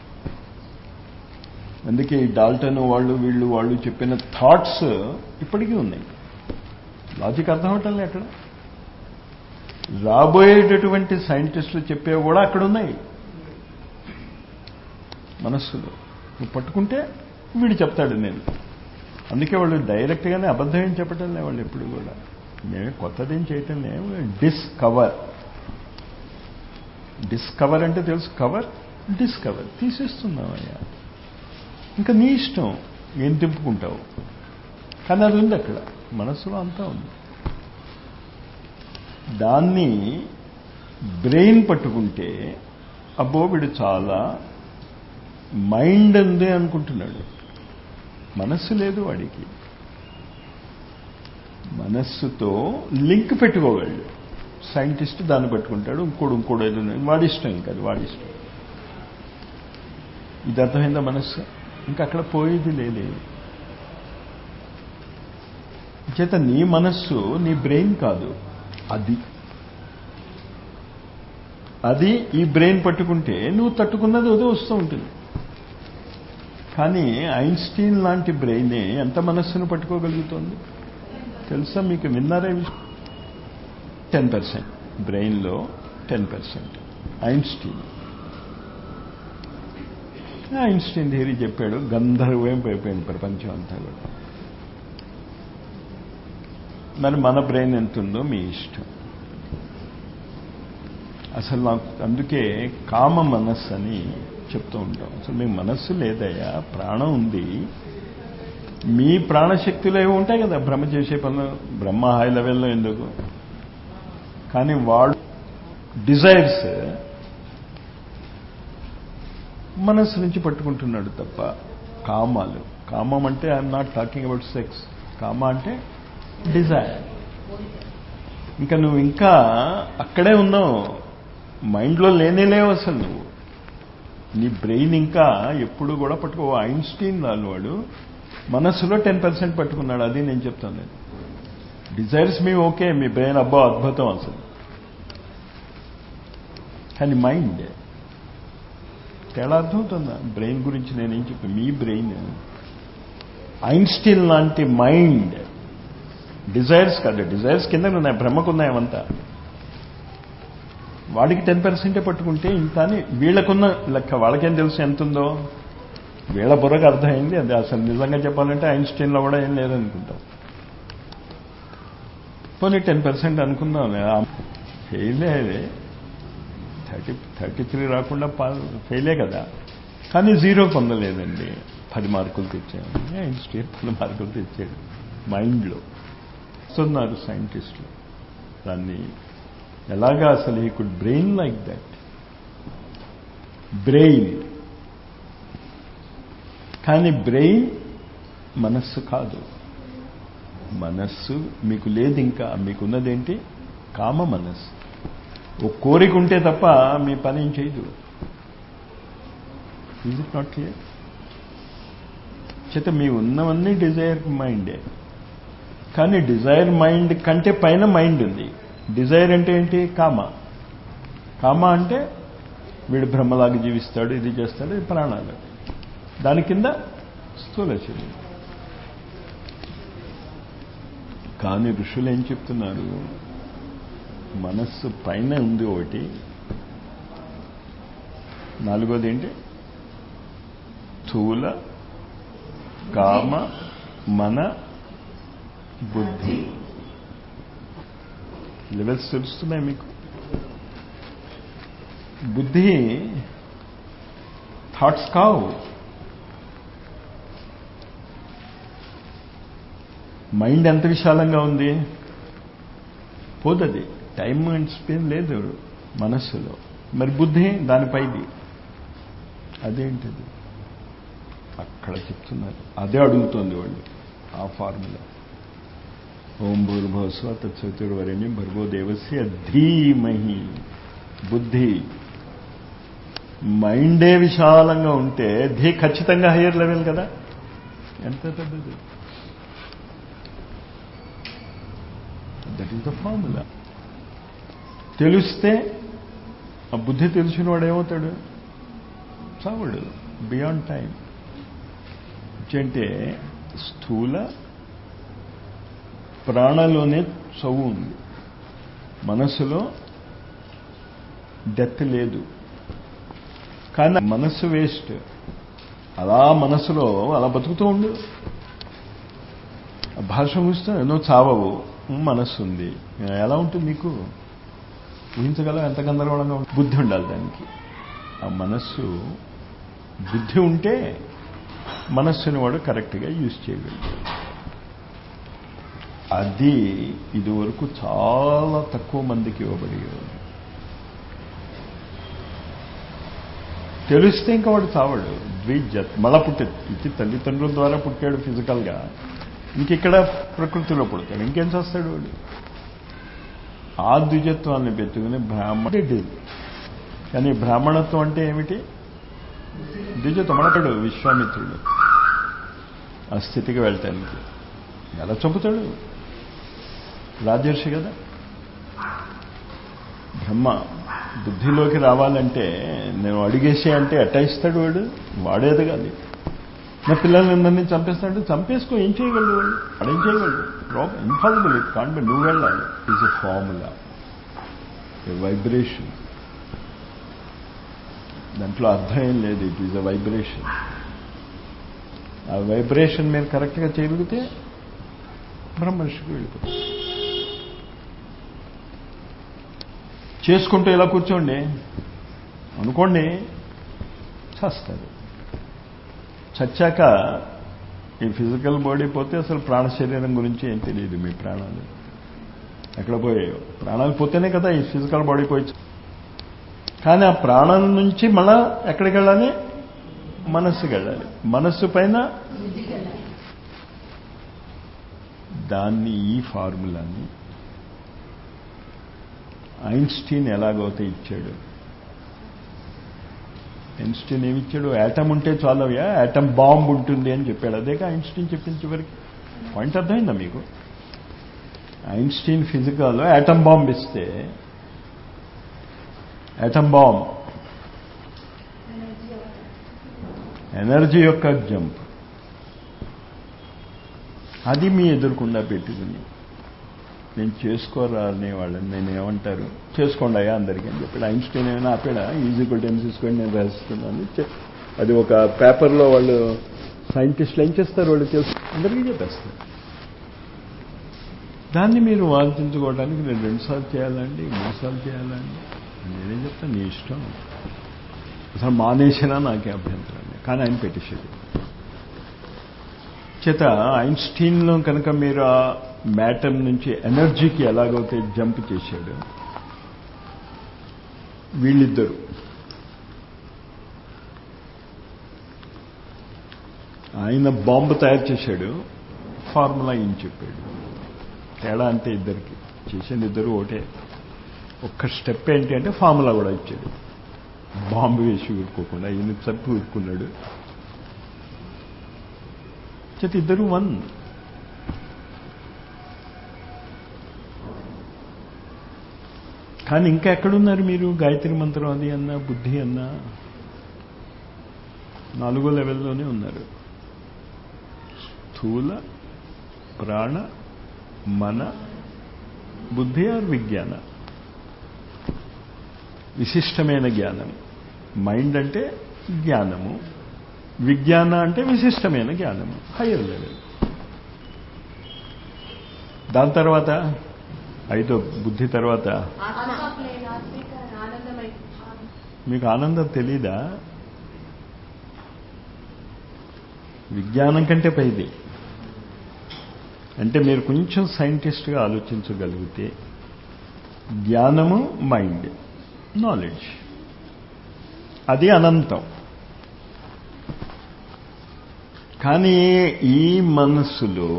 అందుకే ఈ డాల్టన్ వాళ్ళు వీళ్ళు వాళ్ళు చెప్పిన థాట్స్ ఇప్పటికీ ఉన్నాయి లాజిక్ అర్థం అవటం అక్కడ రాబోయేటటువంటి సైంటిస్టులు చెప్పేవి కూడా అక్కడ ఉన్నాయి మనస్సులో నువ్వు పట్టుకుంటే వీడు చెప్తాడు నేను అందుకే వాళ్ళు డైరెక్ట్గానే అబద్ధం ఏం చెప్పటం లే వాళ్ళు ఎప్పుడు కూడా మేమే కొత్తదేం చేయటం లేవు డిస్కవర్ డిస్కవర్ అంటే తెలుసు కవర్ డిస్కవర్ తీసేస్తున్నామయ్యా ఇంకా నీ ఇష్టం ఏం తిప్పుకుంటావు కానీ అది ఉంది అక్కడ మనస్సులో అంతా ఉంది దాన్ని బ్రెయిన్ పట్టుకుంటే అబ్బో వీడు చాలా మైండ్ ఉంది అనుకుంటున్నాడు మనస్సు లేదు వాడికి మనస్సుతో లింక్ పెట్టుకోగలడు సైంటిస్ట్ దాన్ని పెట్టుకుంటాడు ఇంకోడు ఇంకోడు ఏదో వాడి ఇష్టం ఇంకా అది వాడి ఇష్టం ఇది అర్థమైందా మనస్సు ఇంకా అక్కడ పోయేది లేదే చేత నీ మనస్సు నీ బ్రెయిన్ కాదు అది అది ఈ బ్రెయిన్ పట్టుకుంటే నువ్వు తట్టుకున్నది అదే వస్తూ ఉంటుంది కానీ ఐన్స్టీన్ లాంటి బ్రెయినే ఎంత మనస్సును పట్టుకోగలుగుతోంది తెలుసా మీకు విన్నారే టెన్ పర్సెంట్ బ్రెయిన్లో ten percent Einstein Einstein theory చెప్పాడు గంధర్వం అయిపోయింది ప్రపంచం అంతా కూడా మరి మన బ్రెయిన్ ఎంత ఉందో మీ ఇష్టం అసలు నాకు అందుకే కామ మనస్సు అని చెప్తూ ఉంటాం అసలు మీ మనస్సు లేదయ్యా ప్రాణం ఉంది మీ ప్రాణశక్తులు ఏవి ఉంటాయి కదా బ్రహ్మ చేసే పనులు బ్రహ్మ హై లెవెల్లో ఎందుకు కానీ వాడు డిజైర్స్ మనస్సు నుంచి పట్టుకుంటున్నాడు తప్ప కామాలు కామం అంటే I'm not talking about sex కామ అంటే డిజైర్ ఇంకా నువ్వు ఇంకా అక్కడే ఉన్నావు మైండ్లో లేనే లేవు అసలు నువ్వు నీ బ్రెయిన్ ఇంకా ఎప్పుడు కూడా పట్టుకో ఐన్స్టీన్ లాలు వాడు మనస్సులో టెన్ పర్సెంట్ పట్టుకున్నాడు అది నేను చెప్తాను నేను డిజైర్స్ మీ ఓకే మీ బ్రెయిన్ అబ్బా అద్భుతం అసలు కానీ మైండ్ తేడా అర్థమవుతుందా బ్రెయిన్ గురించి నేనేం చెప్పాను మీ బ్రెయిన్ ఐన్స్టీన్ లాంటి మైండ్ డిజైర్స్ కాదు డిజైర్స్ కింద ఉన్నాయి బ్రహ్మకున్నాయి అవంతా వాడికి టెన్ పర్సెంటే పట్టుకుంటే ఇంత అని వీళ్ళకున్న లెక్క వాళ్ళకేం తెలుసు ఎంత ఉందో వీళ్ళ బుర్రకు అర్థమైంది అది అసలు నిజంగా చెప్పాలంటే ఐన్స్టీన్లో కూడా ఏం లేదనుకుంటాం పోనీ టెన్ పర్సెంట్ అనుకుందాం ఫెయిలే అది థర్టీ థర్టీ త్రీ రాకుండా ఫెయిలే కదా కానీ జీరో పొందలేదండి పది మార్కులు తెచ్చాము ఐన్స్టీన్ పది మార్కులు తెచ్చాడు మైండ్లో వస్తున్నారు సైంటిస్టులు దాన్ని ఎలాగా అసలు ఈ could brain like that brain కానీ బ్రెయిన్ మనస్సు కాదు మనస్సు మీకు లేదు ఇంకా మీకున్నదేంటి కామ మనస్సు ఓ కోరిక ఉంటే తప్ప మీ పని ఏం చేయదు ఈజ్ ఇట్ నాట్ క్లియర్ చేత మీ ఉన్నవన్నీ డిజైర్ మైండే కానీ డిజైర్ మైండ్ కంటే పైన మైండ్ ఉంది డిజైర్ అంటే ఏంటి కామ కామ అంటే వీడు బ్రహ్మలాగా జీవిస్తాడు ఇది చేస్తాడు ఇది ప్రాణాలు దాని కింద స్థూల శరీరం కానీ ఋషులు ఏం చెప్తున్నారు మనస్సు పైన ఉంది ఒకటి నాలుగోది ఏంటి స్థూల కామ మన బుద్ధి లెవెల్స్ తెలుస్తున్నాయి మీకు బుద్ధి థాట్స్ కావు మైండ్ ఎంత విశాలంగా ఉంది పోదది టైం అండ్ స్పేన్ లేదు మనస్సులో మరి బుద్ధి దానిపైది అదేంటిది అక్కడ చెప్తున్నారు అదే అడుగుతోంది వాళ్ళు ఆ ఫార్ములా ఓం భూర్భవస్వ తత్సవితుడు వరేణ్యం భర్గో దేవస్య ధీమహి బుద్ధి మైండే విశాలంగా ఉంటే ధీ ఖచ్చితంగా హయ్యర్ లెవెల్ కదా ఎంత పెద్దది దట్ ఈస్ ద ఫార్ములా తెలిస్తే ఆ బుద్ధి తెలిసిన వాడు ఏమవుతాడు చావడు బియాండ్ టైం అంటే స్థూల ప్రాణంలోనే చదువు ఉంది మనస్సులో డెత్ లేదు కానీ మనస్సు వేస్ట్ అలా మనస్సులో అలా బతుకుతూ ఉండు భాష చూస్తే నువ్వు చావవు మనస్సు ఉంది ఎలా ఉంటుంది నీకు ఊహించగలవు ఎంత గందరగోళంగా ఉంటుంది బుద్ధి ఉండాలి దానికి ఆ మనస్సు బుద్ధి ఉంటే మనస్సుని వాడు కరెక్ట్గా యూజ్ చేయగలడు అది ఇదివరకు చాలా తక్కువ మందికి ఇవ్వబడి తెలిస్తే ఇంకా వాడు చావడు ద్విజత్ మళ్ళా పుట్టే ఇది తల్లిదండ్రుల ద్వారా పుట్టాడు ఫిజికల్గా ఇంకెక్కడ ప్రకృతిలో పుడతాడు ఇంకేం చేస్తాడు వాడు ఆ ద్విజత్వాన్ని పెట్టుకుని బ్రాహ్మణుడు కానీ బ్రాహ్మణత్వం అంటే ఏమిటి ద్విజత్వం మనకడు విశ్వామిత్రుడు ఆ స్థితికి వెళ్తానికి ఎలా చంపుతాడు రాజర్షి కదా బ్రహ్మ బుద్ధిలోకి రావాలంటే నేను అడిగేసి అంటే అట్టాయిస్తాడు వాడు వాడేది కాదు నా పిల్లలందరినీ చంపేస్తాడు చంపేసుకో ఏం చేయగలడు వాడు వాడేం చేయగలడు problem impossible it can be నువ్వు వెళ్ళాలి is a formula a vibration దాంట్లో అర్థం ఏం లేదు ఇట్ ఈజ్ అ వైబ్రేషన్ ఆ వైబ్రేషన్ మీరు కరెక్ట్గా చేయగలిగితే బ్రహ్మర్షికి వెళ్ళిపోతుంది చేసుకుంటూ ఇలా కూర్చోండి అనుకోండి చస్తారు చచ్చాక ఈ ఫిజికల్ బాడీ పోతే అసలు ప్రాణ శరీరం గురించి ఏం తెలియదు మీ ప్రాణాలు ఎక్కడ పోయాయో ప్రాణాలు పోతేనే కదా ఈ ఫిజికల్ బాడీ పోయి కానీ ఆ ప్రాణం నుంచి మళ్ళా ఎక్కడికి వెళ్ళాలి మనస్సుకి వెళ్ళాలి మనస్సు పైన దాన్ని ఈ ఫార్ములాని ఐన్స్టీన్ ఎలాగైతే ఇచ్చాడు ఐన్స్టీన్ ఏమిచ్చాడు యాటమ్ ఉంటే చాలవ్యా యాటమ్ బాంబ్ ఉంటుంది అని చెప్పాడు అదేగా ఐన్స్టీన్ చెప్పిన చివరికి పాయింట్ అర్థమైందా మీకు ఐన్స్టీన్ ఫిజికల్లో యాటమ్ బాంబ్ ఇస్తే యాటమ్ బాంబ్ ఎనర్జీ యొక్క జంప్ అది మీ ఎదురుకుండా పెట్టుకుని నేను చేసుకోరా అనేవాళ్ళని నేను ఏమంటారు చేసుకోండి అయ్యా అందరికీ అని చెప్పాడు ఐన్స్టీన్ ఏమైనా ఆపాడా ఈజీక్వల్ టెన్ తీసుకొని నేను రాస్తున్నాను అది ఒక పేపర్లో వాళ్ళు సైంటిస్టులు ఏం చేస్తారు వాళ్ళు తెలుసు అందరికీ చెప్పేస్తారు దాన్ని మీరు వాంఛించుకోవడానికి నేను రెండుసార్లు చేయాలండి మూడుసార్లు చేయాలండి నేనేం చెప్తాను నీ ఇష్టం అసలు మానేసినా నాకే అభ్యంతరం కానీ ఆయన పెట్టేశాడు చేత ఐన్స్టీన్లో కనుక మీరు ఆ మ్యాటర్ నుంచి ఎనర్జీకి ఎలాగైతే జంప్ చేశాడు వీళ్ళిద్దరు ఆయన బాంబు తయారు చేశాడు ఫార్ములా ఏం చెప్పాడు తేడా అంతే ఇద్దరికి చేసింది ఇద్దరు ఒకటే ఒక్క స్టెప్ ఏంటి అంటే ఫార్ములా కూడా ఇచ్చాడు బాంబు వేసి ఊరుకోకుండా ఈయన చంపి ఊరుకున్నాడు చేత ఇద్దరు వన్ కానీ ఇంకా ఎక్కడున్నారు మీరు గాయత్రి మంత్రం అది అన్నా బుద్ధి అన్నా నాలుగో లెవెల్లోనే ఉన్నారు స్థూల ప్రాణ మన బుద్ధి ఆర్ విజ్ఞాన విశిష్టమైన జ్ఞానం మైండ్ అంటే జ్ఞానము విజ్ఞాన అంటే విశిష్టమైన జ్ఞానము హయ్యర్ లెవెల్ దాని తర్వాత ఐదో బుద్ధి తర్వాత మీకు ఆనందం తెలీదా విజ్ఞానం కంటే పైది అంటే మీరు కొంచెం సైంటిస్ట్గా ఆలోచించగలిగితే జ్ఞానము మైండ్ నాలెడ్జ్ అది అనంతం కానీ ఈ మనస్సులో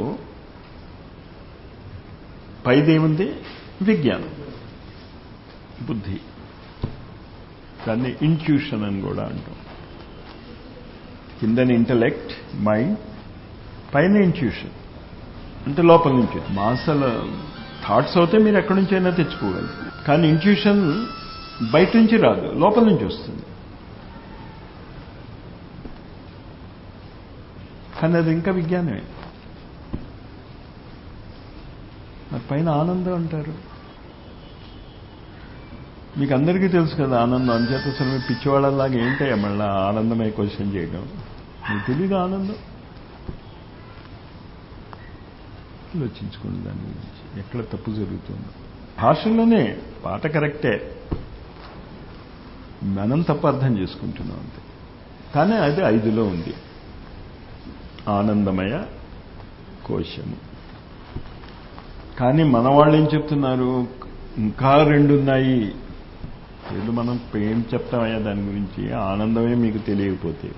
పైదేముంది విజ్ఞానం బుద్ధి దాన్ని ఇంట్యూషన్ అని కూడా అంటాం కిందని ఇంటలెక్ట్ మైండ్ పైన ఇంట్యూషన్ అంటే లోపల నుంచి మా అసలు థాట్స్ అవుతే మీరు ఎక్కడి నుంచైనా తెచ్చుకోగలరు కానీ ఇంట్యూషన్ బయట నుంచి రాదు లోపల నుంచి వస్తుంది కానీ అది ఇంకా విజ్ఞానమే మరి పైన ఆనందం అంటారు మీకు అందరికీ తెలుసు కదా ఆనందం అంచేత అసలు మీ పిచ్చివాళ్ళలాగా ఏంటయ్యా మళ్ళీ ఆనందమై క్వశ్చన్ చేయడం మీకు తెలియదు ఆనందం ఆలోచించుకోండి దాని గురించి ఎక్కడ తప్పు జరుగుతుందో భాషలోనే పాట కరెక్టే మనం తప్పు అర్థం చేసుకుంటున్నాం అంతే కానీ అది ఐదులో ఉంది ఆనందమయ కోశము కానీ మన వాళ్ళు ఏం చెప్తున్నారు ఇంకా రెండు ఉన్నాయి ఏదో మనం ఏం చెప్తామయ్యా దాని గురించి ఆనందమే మీకు తెలియకపోతే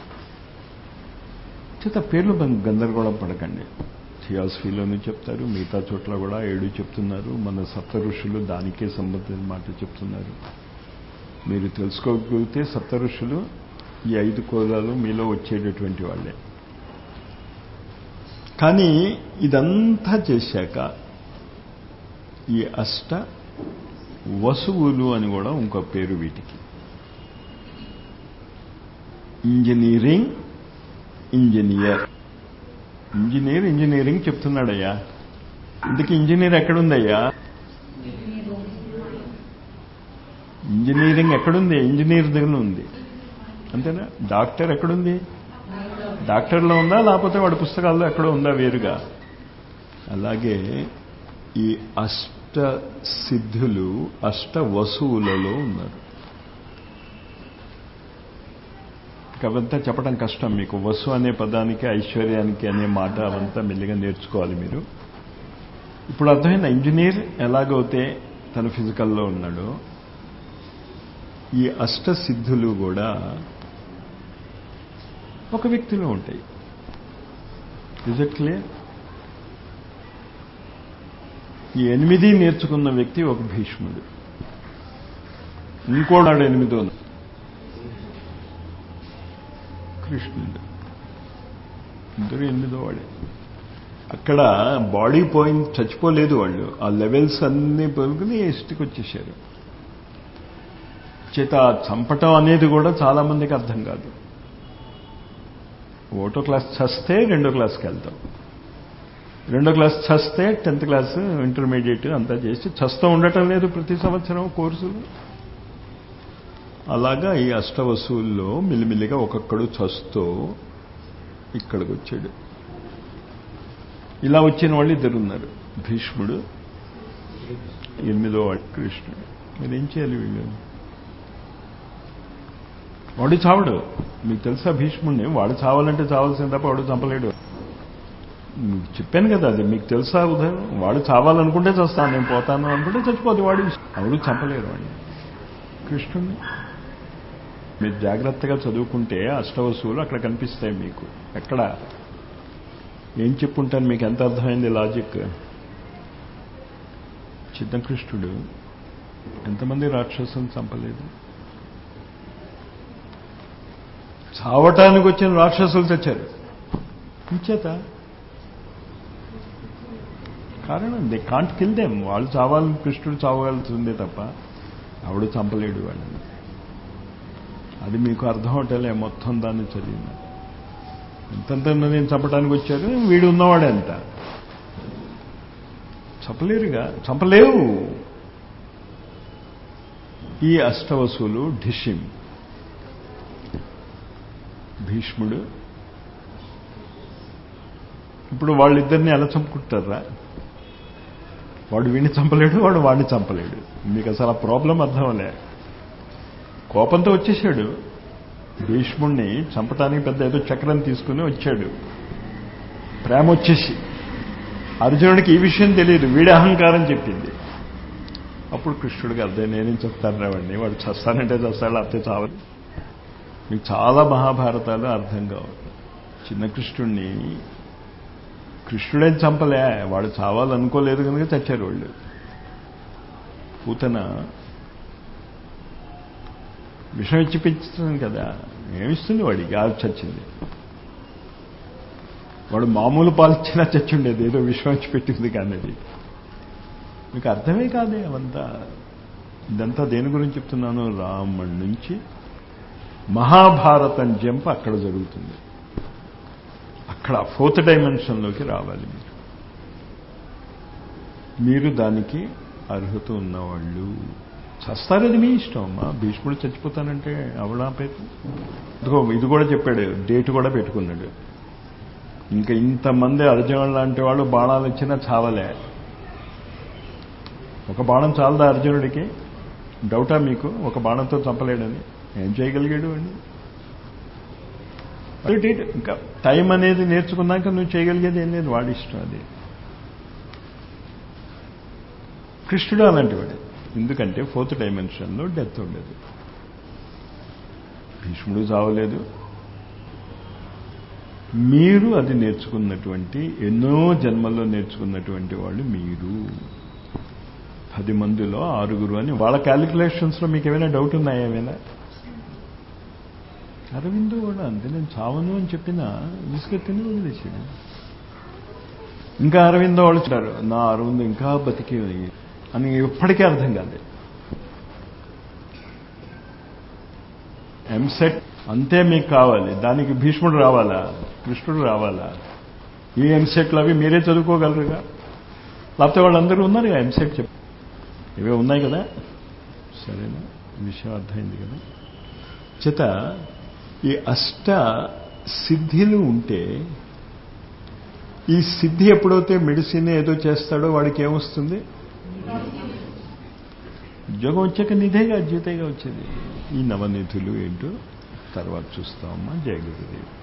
చేత పేర్లు గందరగోళం పడకండి థియాసఫీలోనూ చెప్తారు మిగతా చోట్ల కూడా ఏడు చెప్తున్నారు మన సప్త ఋషులు దానికే సంబంధించిన మాట చెప్తున్నారు మీరు తెలుసుకోగలిగితే సప్త ఋషులు ఈ ఐదు కోలాలు మీలో వచ్చేటటువంటి వాళ్ళే కానీ ఇదంతా చేశాక ఈ అష్ట వసువులు అని కూడా ఇంకో పేరు వీటికి ఇంజనీరింగ్ ఇంజనీర్ ఇంజనీర్ ఇంజనీరింగ్ చెప్తున్నాడయ్యా ఇందుకు ఇంజనీర్ ఎక్కడుందయ్యా ఇంజనీరింగ్ ఎక్కడుంది ఇంజనీర్ దగ్గర ఉంది అంతేనా డాక్టర్ ఎక్కడుంది డాక్టర్లో ఉందా లేకపోతే వాడి పుస్తకాల్లో ఎక్కడో ఉందా వేరుగా అలాగే ఈ అష్ట సిద్ధులు అష్ట వసువులలో ఉన్నారు అవంతా చెప్పడం కష్టం మీకు వసు అనే పదానికి ఐశ్వర్యానికి అనే మాట అవంతా మెల్లిగా నేర్చుకోవాలి మీరు ఇప్పుడు అర్థమైంది ఇంజనీర్ ఎలాగైతే తన ఫిజికల్లో ఉన్నాడో ఈ అష్ట సిద్ధులు కూడా ఒక వ్యక్తిలో ఉంటాయి ఇజ్ ఇట్ క్లియర్ ఈ ఎనిమిది నేర్చుకున్న వ్యక్తి ఒక భీష్ముడు ఇంకోడాడు ఎనిమిదో కృష్ణుడు ఇద్దరు ఎనిమిదో వాడే అక్కడ బాడీ పోయింది చచ్చిపోలేదు వాళ్ళు ఆ లెవెల్స్ అన్ని పలుకుని ఎస్టికి వచ్చేసారు చేత చంపటం అనేది కూడా చాలా మందికి అర్థం కాదు ఒకటో క్లాస్ చస్తే రెండో క్లాస్కి వెళ్తాం రెండో క్లాస్ చస్తే టెన్త్ క్లాస్ ఇంటర్మీడియట్ అంతా చేసి చస్తూ ఉండటం లేదు ప్రతి సంవత్సరం కోర్సులు అలాగా ఈ అష్టవసువుల్లో మిల్లిమిల్లిగా ఒక్కొక్కడు చస్తూ ఇక్కడికి వచ్చాడు ఇలా వచ్చిన వాళ్ళు ఇద్దరు ఉన్నారు భీష్ముడు ఎనిమిదో వాడు కృష్ణుడు మీరేం చేయాలి వీళ్ళు వాడు చావడు మీకు తెలుసా భీష్ముడిని వాడు చావాలంటే చావాల్సింది తప్ప వాడు చంపలేడు మీకు చెప్పాను కదా అది మీకు తెలుసా ఉదయం వాడు చావాలనుకుంటే చస్తాను నేను పోతాను అనుకుంటే చచ్చిపోదు వాడు ఎవడు చంపలేరు వాడిని కృష్ణుడిని మీరు జాగ్రత్తగా చదువుకుంటే అష్టవసువులు అక్కడ కనిపిస్తాయి మీకు ఎక్కడ ఏం చెప్పుంటాను మీకు ఎంత అర్థమైంది లాజిక్ చిన్నకృష్ణుడు ఎంతమంది రాక్షసులను చంపలేదు చావటానికి వచ్చిన రాక్షసులు తెచ్చారు ఇంచేత కారణం దే కాంట్ కిల్ దెమ్ వాళ్ళు చావాలని కృష్ణుడు చావగలుగుతుందే తప్ప ఆవిడ చంపలేడు వాళ్ళని అది మీకు అర్థం అవటలే మొత్తం దాన్ని చదివింది ఎంతంత నేను చంపడానికి వచ్చారు వీడు ఉన్నవాడే ఎంత చంపలేరుగా చంపలేవు ఈ అష్టవసులు ఢిషిం భీష్ముడు ఇప్పుడు వాళ్ళిద్దరిని ఎలా చంపుకుంటారా వాడు వీడిని చంపలేడు వాడు వాడిని చంపలేడు మీకు అసలు ఆ ప్రాబ్లం అర్థంలే కోపంతో వచ్చేసాడు భీష్ముడిని చంపటానికి పెద్ద ఏదో చక్రం తీసుకుని వచ్చాడు ప్రేమ వచ్చేసి అర్జునుడికి ఈ విషయం తెలియదు వీడి అహంకారం చెప్పింది అప్పుడు కృష్ణుడికి అర్థం నేనేం చెప్తాను రావండి వాడు చస్తానంటే చస్తాడు అత్తే చావదు మీకు చాలా మహాభారతాలు అర్థం కావు చిన్న కృష్ణుడిని కృష్ణుడేం చంపలే వాడు చావాలనుకోలేదు కనుక చచ్చారు వాళ్ళు పూతన విషం ఇచ్చి పెంచుతుంది కదా ఏమిస్తుంది వాడికి ఆ చచ్చింది వాడు మామూలు పాలు ఇచ్చినా చచ్చుండేది ఏదో విషం ఇచ్చి పెట్టింది కానీ అది మీకు అర్థమే కాదే అవంతా ఇదంతా దేని గురించి చెప్తున్నాను రాముడి నుంచి మహాభారతం జంప్ అక్కడ జరుగుతుంది అక్కడ ఫోర్త్ డైమెన్షన్లోకి రావాలి మీరు మీరు దానికి అర్హత ఉన్నవాళ్ళు చస్తారు అది మీ ఇష్టం అమ్మా భీష్ముడు చచ్చిపోతానంటే అవడాపేది ఇదిగో ఇది కూడా చెప్పాడు డేట్ కూడా పెట్టుకున్నాడు ఇంకా ఇంతమంది అర్జునుడు లాంటి వాళ్ళు బాణాలు ఇచ్చినా చావలే ఒక బాణం చాలదా అర్జునుడికి డౌటా మీకు ఒక బాణంతో చంపలేడని ఏం చేయగలిగాడు అండి డేట్ ఇంకా టైం అనేది నేర్చుకున్నాక నువ్వు చేయగలిగేది ఏం లేదు వాడి ఇష్టం అది కృష్ణుడు అలాంటివాడు ఎందుకంటే ఫోర్త్ డైమెన్షన్లో డెత్ ఉండదు భీష్ముడు చావలేదు మీరు అది నేర్చుకున్నటువంటి ఎన్నో జన్మల్లో నేర్చుకున్నటువంటి వాళ్ళు మీరు పది మందిలో ఆరుగురు అని వాళ్ళ క్యాలిక్యులేషన్స్లో మీకు ఏమైనా డౌట్ ఉన్నాయా ఏమైనా అరవిందో కూడా అంతే నేను చావను అని చెప్పినా విసుగెత్తిని వదిలేసాడు ఇంకా అరవిందో వాళ్ళు చూడారు నా అరవిందో ఇంకా బతికి అని ఎప్పటికీ అర్థం కాలేదు ఎంసెట్ అంతే మీకు కావాలి దానికి భీష్ముడు రావాలా కృష్ణుడు రావాలా ఈ ఎంసెట్లు అవి మీరే చదువుకోగలరుగా లేకపోతే వాళ్ళందరూ ఉన్నారుగా ఎంసెట్ చెప్పి ఇవే ఉన్నాయి కదా సరేనా విషయం అర్థమైంది కదా చేత ఈ అష్ట సిద్ధిలు ఉంటే ఈ సిద్ధి ఎప్పుడైతే మెడిసిన్ ఏదో చేస్తాడో వాడికి ఏమొస్తుంది ఉద్యోగం వచ్చాక నిధేగా జీతేగా వచ్చేది ఈ నవనిధులు ఏంటో తర్వాత చూస్తామమ్మా జయ గురుదేవి